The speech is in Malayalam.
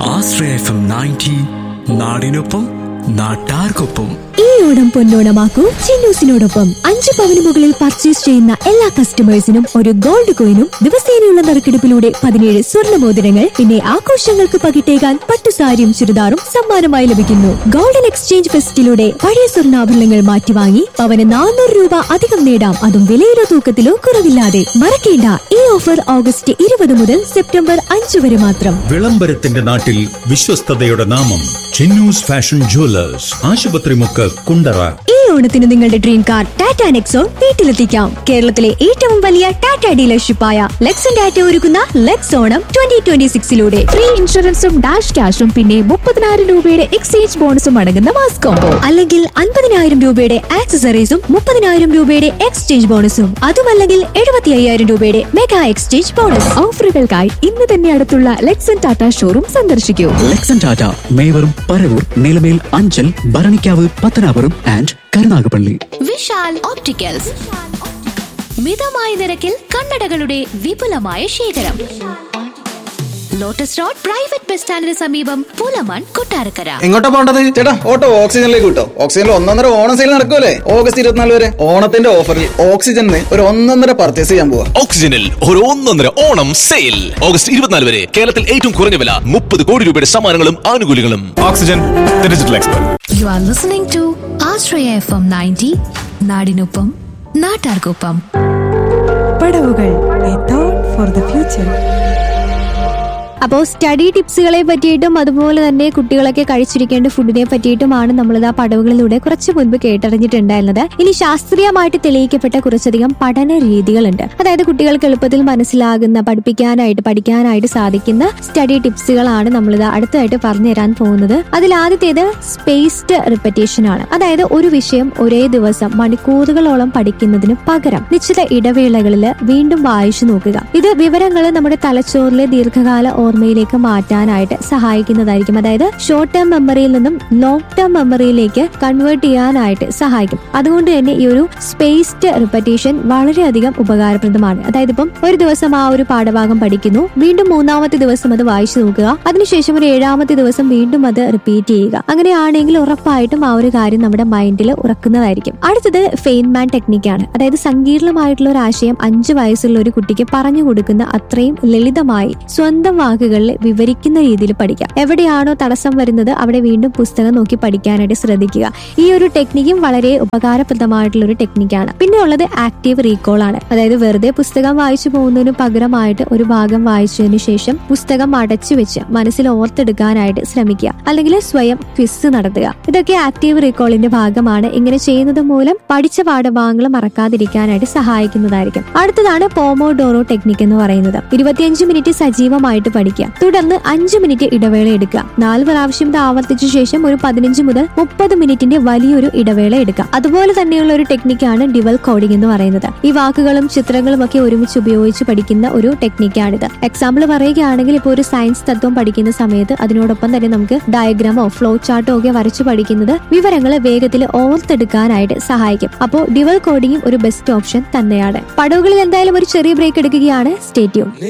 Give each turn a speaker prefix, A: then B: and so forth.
A: ആശ്രയ എഫ് എം നയൻറ്റി നാടിനൊപ്പം നാട്ടാർക്കൊപ്പം
B: ഈ ഓണം പൊന്നോണമാക്കൂ ചിന്നൂസിനോടൊപ്പം അഞ്ച് പവന് മുകളിൽ പർച്ചേസ് ചെയ്യുന്ന എല്ലാ കസ്റ്റമേഴ്സിനും ഒരു ഗോൾഡ് കോയിനും ദിവസേനയുള്ള നറുക്കെടുപ്പിലൂടെ പതിനേഴ് സ്വർണ്ണ മോതിരങ്ങൾ പിന്നെ ആഘോഷങ്ങൾക്ക് പകിട്ടേകാൻ പട്ടുസാരിയും ചുരിദാറും സമ്മാനമായി ലഭിക്കുന്നു ഗോൾഡൻ എക്സ്ചേഞ്ച് ഫെസ്റ്റിലൂടെ പഴയ സ്വർണ്ണാഭരണങ്ങൾ മാറ്റിവാങ്ങി പവന് നാനൂറ് രൂപ അധികം നേടാം അതും വിലയിലോ തൂക്കത്തിലോ കുറവില്ലാതെ മറക്കേണ്ട ഈ ഓഫർ ഓഗസ്റ്റ് ഇരുപത് മുതൽ സെപ്റ്റംബർ അഞ്ച് വരെ മാത്രം
C: വിളംബരത്തിന്റെ നാട്ടിൽ വിശ്വസ്തതയുടെ നാമം ചിന്നൂസ് ഫാഷൻ ജുവലേഴ്സ് ആശുപത്രിമുക്ക് കുണ്ടറ
B: ഈ ഓണത്തിന് നിങ്ങളുടെ ഡ്രീം കാർ ടാറ്റ നെക്സോൺ വീട്ടിലെത്തിക്കാം കേരളത്തിലെ ഏറ്റവും വലിയ ടാറ്റ ഡീലർഷിപ്പായ ലെക്സൺ ടാറ്റ ഒരുക്കുന്ന ലെക്സ് ഓണം ട്വന്റി ട്വന്റി സിക്സിലൂടെ
D: ഫ്രീ ഇൻഷുറൻസും ഡാഷ് ക്യാഷും പിന്നെ മുപ്പതിനായിരം രൂപയുടെ എക്സ്ചേഞ്ച് ബോണസും അടങ്ങുന്ന മാസ് കോംബോ
B: അല്ലെങ്കിൽ അൻപതിനായിരം രൂപയുടെ ആക്സസറീസും മുപ്പതിനായിരം രൂപയുടെ എക്സ്ചേഞ്ച് ബോണസും അതുമല്ലെങ്കിൽ എഴുപത്തി അയ്യായിരം രൂപയുടെ മെഗാ എക്സ്ചേഞ്ച് ബോണസ്
D: ഓഫറുകൾക്കായി ഇന്ന് തന്നെ അടുത്തുള്ള ലെക്സൺ ടാറ്റ ഷോറൂം സന്ദർശിക്കൂ
E: ലക്സൺ ടാറ്റ മേവറും പരവൂർ നിലമേൽ അഞ്ചൽ ഭരണിക്കാവ് പത്തനാപുരം ആൻഡ് കരുനാഗപ്പള്ളി
F: വിശാൽ ഓപ്റ്റിക്കൽസ് മിതമായ നിരക്കിൽ കണ്ണടകളുടെ വിപുലമായ ശേഖരം ലോട്ടസ് റോഡ് പ്രൈവറ്റ് ബസ് സ്റ്റാൻഡിന് സമീപം പൂലമൺ കൊട്ടാരക്കര
G: എങ്ങോട്ടാ പോണ്ടത് ചേട്ടാ ഓട്ടോ ഓക്സിജനിലേക്ക് കിട്ടോ ഓക്സിജനിൽ ഒന്നൊന്നര ഓണം സെയിൽ നടക്കുമല്ലേ ഓഗസ്റ്റ് ഇരുപത്തിനാല് വരെ ഓണത്തിന്റെ ഓഫറിൽ ഓക്സിജനിൽ ഒരു ഒന്നൊന്നര പർച്ചേസ് ചെയ്യാൻ പോവാ
H: ഓക്സിജനിൽ ഒരു ഒന്നൊന്നര ഓണം സെയിൽ ഓഗസ്റ്റ് ഇരുപത്തിനാല് വരെ കേരളത്തിൽ ഏറ്റവും കുറഞ്ഞ വില മുപ്പത് കോടി രൂപയുടെ സമ്മാനങ്ങളും ആനുകൂല്യങ്ങളും
C: oxygen digital expert
F: you are listening to Ashraya F M ninety നാടിനൊപ്പം നാട്ടാർക്കൊപ്പം
I: പടവുകൾ a thought for the future
B: അപ്പോൾ സ്റ്റഡി ടിപ്സുകളെ പറ്റിയിട്ടും അതുപോലെ തന്നെ കുട്ടികളൊക്കെ കഴിച്ചിരിക്കേണ്ട ഫുഡിനെ പറ്റിയിട്ടുമാണ് നമ്മളിത് ആ പടവുകളിലൂടെ കുറച്ച് മുൻപ് കേട്ടറിഞ്ഞിട്ടുണ്ടായിരുന്നത് ഇനി ശാസ്ത്രീയമായിട്ട് തെളിയിക്കപ്പെട്ട കുറച്ചധികം പഠന രീതികളുണ്ട് അതായത് കുട്ടികൾക്ക് എളുപ്പത്തിൽ മനസ്സിലാകുന്ന പഠിപ്പിക്കാനായിട്ട് പഠിക്കാനായിട്ട് സാധിക്കുന്ന സ്റ്റഡി ടിപ്സുകളാണ് നമ്മളിത് അടുത്തതായിട്ട് പറഞ്ഞു തരാൻ പോകുന്നത് അതിൽ ആദ്യത്തേത് സ്പേസ്ഡ് റിപ്പറ്റേഷൻ ആണ് അതായത് ഒരു വിഷയം ഒരേ ദിവസം മണിക്കൂറുകളോളം പഠിക്കുന്നതിന് പകരം നിശ്ചിത ഇടവേളകളിൽ വീണ്ടും വായിച്ചു നോക്കുക ഇത് വിവരങ്ങൾ നമ്മുടെ തലച്ചോറിലെ ദീർഘകാല ഓർമ്മയിലേക്ക് മാറ്റാനായിട്ട് സഹായിക്കുന്നതായിരിക്കും അതായത് ഷോർട്ട് ടേം മെമ്മറിയിൽ നിന്നും ലോങ് ടേം മെമ്മറിയിലേക്ക് കൺവേർട്ട് ചെയ്യാനായിട്ട് സഹായിക്കും അതുകൊണ്ട് തന്നെ ഈ ഒരു സ്പേസ്ഡ് റിപ്പറ്റേഷൻ വളരെയധികം ഉപകാരപ്രദമാണ് അതായത് ഇപ്പം ഒരു ദിവസം ആ ഒരു പാഠഭാഗം പഠിക്കുന്നു വീണ്ടും മൂന്നാമത്തെ ദിവസം അത് വായിച്ചു നോക്കുക അതിനുശേഷം ഒരു ഏഴാമത്തെ ദിവസം വീണ്ടും അത് റിപ്പീറ്റ് ചെയ്യുക അങ്ങനെയാണെങ്കിൽ ഉറപ്പായിട്ടും ആ ഒരു കാര്യം നമ്മുടെ മൈൻഡിൽ ഉറക്കുന്നതായിരിക്കും അടുത്തത് ഫെയിൻമാൻ ടെക്നിക്കാണ് അതായത് സങ്കീർണമായിട്ടുള്ള ഒരു ആശയം അഞ്ചു വയസ്സുള്ള ഒരു കുട്ടിക്ക് പറഞ്ഞു കൊടുക്കുന്ന അത്രയും ലളിതമായി സ്വന്തം വാക്കുകളിൽ വിവരിക്കുന്ന രീതിയിൽ പഠിക്കാം എവിടെയാണോ തടസ്സം വരുന്നത് അവിടെ വീണ്ടും പുസ്തകം നോക്കി പഠിക്കാനായിട്ട് ശ്രദ്ധിക്കുക ഈ ഒരു ടെക്നിക്കും വളരെ ഉപകാരപ്രദമായിട്ടുള്ള ഒരു ടെക്നിക്കാണ് പിന്നെ ഉള്ളത് ആക്റ്റീവ് റീകോൾ ആണ് അതായത് വെറുതെ പുസ്തകം വായിച്ചു പോകുന്നതിന് പകരമായിട്ട് ഒരു ഭാഗം വായിച്ചതിന് ശേഷം പുസ്തകം അടച്ചു വെച്ച് മനസ്സിൽ ഓർത്തെടുക്കാനായിട്ട് ശ്രമിക്കുക അല്ലെങ്കിൽ സ്വയം ക്വിസ് നടത്തുക ഇതൊക്കെ ആക്റ്റീവ് റീകോളിന്റെ ഭാഗമാണ് ഇങ്ങനെ ചെയ്യുന്നത് മൂലം പഠിച്ച പാഠഭാഗങ്ങൾ മറക്കാതിരിക്കാനായിട്ട് സഹായിക്കുന്നതായിരിക്കും അടുത്തതാണ് പോമോഡോറോ ടെക്നിക് എന്ന് പറയുന്നത് ഇരുപത്തിയഞ്ച് മിനിറ്റ് സജീവമായിട്ട് പഠിക്കുക തുടർന്ന് അഞ്ച് മിനിറ്റ് ഇടവേള എടുക്കുക നാല് പ്രാവശ്യം ഇത് ആവർത്തിച്ച ശേഷം ഒരു പതിനഞ്ച് മുതൽ മുപ്പത് മിനിറ്റിന്റെ വലിയൊരു ഇടവേള എടുക്കുക അതുപോലെ തന്നെയുള്ള ഒരു ടെക്നിക്കാണ് ഡിവൽ കോഡിംഗ് എന്ന് പറയുന്നത് ഈ വാക്കുകളും ചിത്രങ്ങളും ഒക്കെ ഒരുമിച്ച് ഉപയോഗിച്ച് പഠിക്കുന്ന ഒരു ടെക്നിക്കാണിത് എക്സാമ്പിൾ പറയുകയാണെങ്കിൽ ഇപ്പോൾ ഒരു സയൻസ് തത്വം പഠിക്കുന്ന സമയത്ത് അതിനോടൊപ്പം തന്നെ നമുക്ക് ഡയഗ്രാമോ ഫ്ലോ ചാർട്ടോ ഒക്കെ വരച്ചു പഠിക്കുന്നത് വിവരങ്ങൾ വേഗത്തിൽ ഓർത്തെടുക്കാനായിട്ട് സഹായിക്കും അപ്പോൾ ഡിവൽ കോഡിംഗും ഒരു ബെസ്റ്റ് ഓപ്ഷൻ തന്നെയാണ് പടവുകളിൽ എന്തായാലും ഒരു ചെറിയ ബ്രേക്ക് എടുക്കുകയാണ് സ്റ്റേറ്റ്യൂൺ